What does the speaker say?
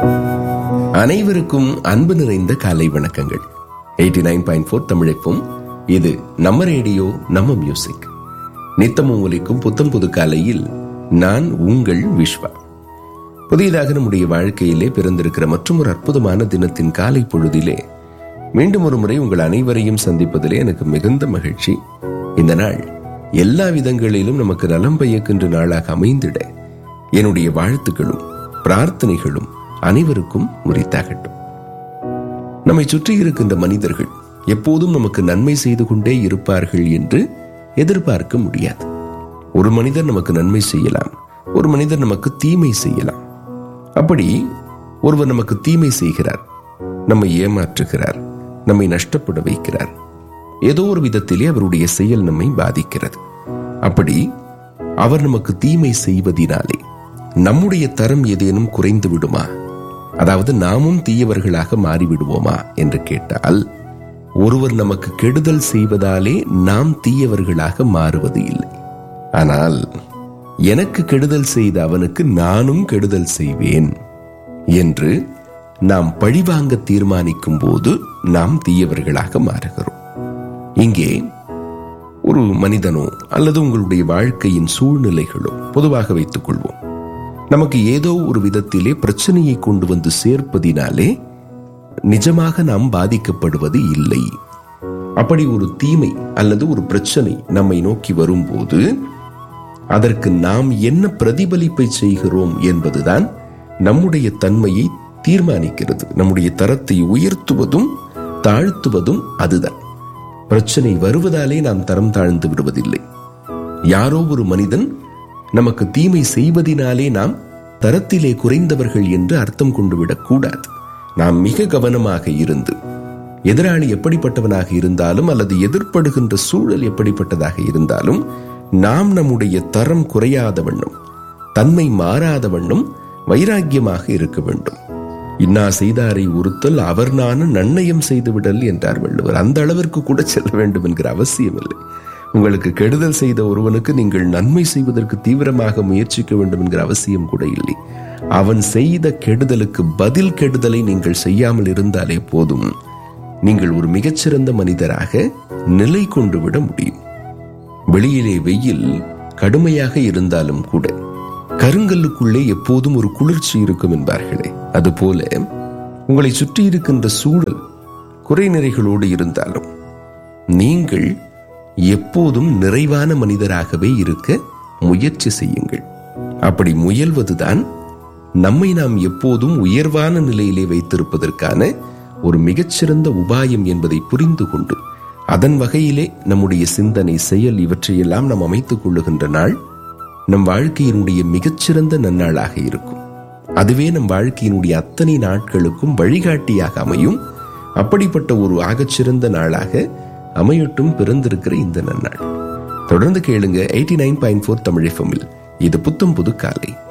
அனைவருக்கும் அன்பு நிறைந்த காலை வணக்கங்கள் எயிட்டி நைன் பாயிண்ட் ஃபோர் தமிழப்பும் இது நம்ம ரேடியோ நம்ம மியூசிக் நித்தமும் ஒலிக்கும் புத்தம் புது காலையில் நான் உங்கள் விஸ்வா புதியதாக நம்முடைய வாழ்க்கையிலே பிறந்திருக்கிற மற்றும் ஒரு அற்புதமான தினத்தின் காலை பொழுதிலே மீண்டும் ஒரு முறை உங்கள் அனைவரையும் சந்திப்பதிலே எனக்கு மிகுந்த மகிழ்ச்சி இந்த நாள் எல்லா விதங்களிலும் நமக்கு நலம் பயக்கின்ற நாளாக அமைந்திட என்னுடைய வாழ்த்துக்களும் பிரார்த்தனைகளும் அனைவருக்கும் உரித்தாகட்டும் நம்மை சுற்றி இருக்கின்ற மனிதர்கள் எப்போதும் நமக்கு நன்மை செய்து கொண்டே இருப்பார்கள் என்று எதிர்பார்க்க முடியாது ஒரு மனிதர் நமக்கு நன்மை செய்யலாம் ஒரு மனிதர் நமக்கு தீமை செய்யலாம் அப்படி ஒருவர் நமக்கு தீமை செய்கிறார் நம்மை ஏமாற்றுகிறார் நம்மை நஷ்டப்பட வைக்கிறார் ஏதோ ஒரு விதத்திலே அவருடைய செயல் நம்மை பாதிக்கிறது அப்படி அவர் நமக்கு தீமை செய்வதினாலே நம்முடைய தரம் ஏதேனும் குறைந்து விடுமா அதாவது நாமும் தீயவர்களாக மாறிவிடுவோமா என்று கேட்டால் ஒருவர் நமக்கு கெடுதல் செய்வதாலே நாம் தீயவர்களாக மாறுவது இல்லை ஆனால் எனக்கு கெடுதல் செய்த அவனுக்கு நானும் கெடுதல் செய்வேன் என்று நாம் பழிவாங்க தீர்மானிக்கும் போது நாம் தீயவர்களாக மாறுகிறோம் இங்கே ஒரு மனிதனோ அல்லது உங்களுடைய வாழ்க்கையின் சூழ்நிலைகளோ பொதுவாக வைத்துக் கொள்வோம் நமக்கு ஏதோ ஒரு விதத்திலே பிரச்சனையை கொண்டு வந்து சேர்ப்பதினாலே நிஜமாக நாம் பாதிக்கப்படுவது இல்லை அப்படி ஒரு தீமை அல்லது ஒரு பிரச்சனை நம்மை நோக்கி வரும்போது அதற்கு நாம் என்ன பிரதிபலிப்பை செய்கிறோம் என்பதுதான் நம்முடைய தன்மையை தீர்மானிக்கிறது நம்முடைய தரத்தை உயர்த்துவதும் தாழ்த்துவதும் அதுதான் பிரச்சனை வருவதாலே நாம் தரம் தாழ்ந்து விடுவதில்லை யாரோ ஒரு மனிதன் நமக்கு தீமை செய்வதினாலே நாம் தரத்திலே குறைந்தவர்கள் என்று அர்த்தம் கொண்டு விடக்கூடாது நாம் மிக கவனமாக இருந்து எதிராளி எப்படிப்பட்டவனாக இருந்தாலும் அல்லது எதிர்ப்படுகின்ற சூழல் எப்படிப்பட்டதாக இருந்தாலும் நாம் நம்முடைய தரம் குறையாத வண்ணம் தன்மை மாறாத வண்ணம் வைராக்கியமாக இருக்க வேண்டும் இன்னா செய்தாரை உறுத்தல் அவர் நானும் நன்னயம் செய்து விடல் என்றார் வள்ளுவர் அந்த அளவிற்கு கூட செல்ல வேண்டும் என்கிற அவசியம் இல்லை உங்களுக்கு கெடுதல் செய்த ஒருவனுக்கு நீங்கள் நன்மை செய்வதற்கு தீவிரமாக முயற்சிக்க வேண்டும் என்கிற அவசியம் கூட இல்லை அவன் செய்த கெடுதலுக்கு பதில் கெடுதலை நீங்கள் செய்யாமல் இருந்தாலே போதும் நீங்கள் ஒரு மிகச்சிறந்த மனிதராக நிலை கொண்டு விட முடியும் வெளியிலே வெயில் கடுமையாக இருந்தாலும் கூட கருங்கல்லுக்குள்ளே எப்போதும் ஒரு குளிர்ச்சி இருக்கும் என்பார்களே அதுபோல உங்களை சுற்றி இருக்கின்ற சூழல் குறைநிறைகளோடு இருந்தாலும் நீங்கள் எப்போதும் நிறைவான மனிதராகவே இருக்க முயற்சி செய்யுங்கள் அப்படி முயல்வதுதான் நம்மை நாம் எப்போதும் உயர்வான நிலையிலே வைத்திருப்பதற்கான ஒரு மிகச்சிறந்த உபாயம் என்பதை புரிந்து கொண்டு அதன் வகையிலே நம்முடைய சிந்தனை செயல் இவற்றையெல்லாம் நாம் அமைத்துக் கொள்ளுகின்ற நாள் நம் வாழ்க்கையினுடைய மிகச்சிறந்த நன்னாளாக இருக்கும் அதுவே நம் வாழ்க்கையினுடைய அத்தனை நாட்களுக்கும் வழிகாட்டியாக அமையும் அப்படிப்பட்ட ஒரு ஆகச்சிறந்த நாளாக அமையட்டும் பிறந்திருக்கிற இந்த நன்னாள் தொடர்ந்து கேளுங்க எயிட்டி நைன் பாயிண்ட் ஃபோர் தமிழ் இது புத்தம் புது காலை